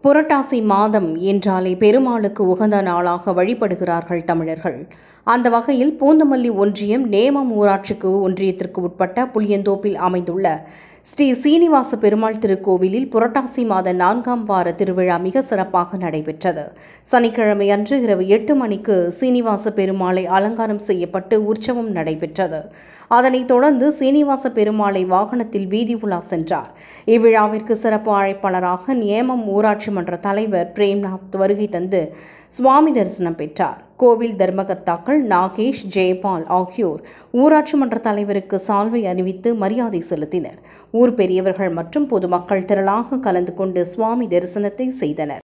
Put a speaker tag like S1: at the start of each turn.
S1: புரட்டாசி மாதம் என்றாலே பெருமாளுக்கு உகந்த நாளாக வழிபடுகிறார்கள் தமிழர்கள் அந்த வகையில் பூந்தமல்லி ஒன்றியம் நேமம் ஊராட்சிக்கு ஒன்றியத்திற்கு உட்பட்ட புளியந்தோப்பில் அமைந்துள்ள ஸ்ரீ சீனிவாச பெருமாள் திருக்கோவிலில் புரட்டாசி மாத நான்காம் வார திருவிழா மிக சிறப்பாக நடைபெற்றது சனிக்கிழமை அன்று இரவு எட்டு மணிக்கு சீனிவாச பெருமாளை அலங்காரம் செய்யப்பட்டு உற்சவம் நடைபெற்றது அதனைத் தொடர்ந்து சீனிவாச பெருமாளை வாகனத்தில் வீதி உலா சென்றார் இவ்விழாவிற்கு சிறப்பு அழைப்பாளராக நியமம் ஊராட்சி மன்ற தலைவர் பிரேம்நாத் வருகை தந்து சுவாமி தரிசனம் பெற்றார் கோவில் தர்மகர்த்தாக்கள் நாகேஷ் ஜெயபால் ஆகியோர் ஊராட்சி மன்ற தலைவருக்கு சால்வை அணிவித்து மரியாதை செலுத்தினர் ஊர் பெரியவர்கள் மற்றும் பொதுமக்கள் திரளாக கலந்து கொண்டு சுவாமி தரிசனத்தை செய்தனர்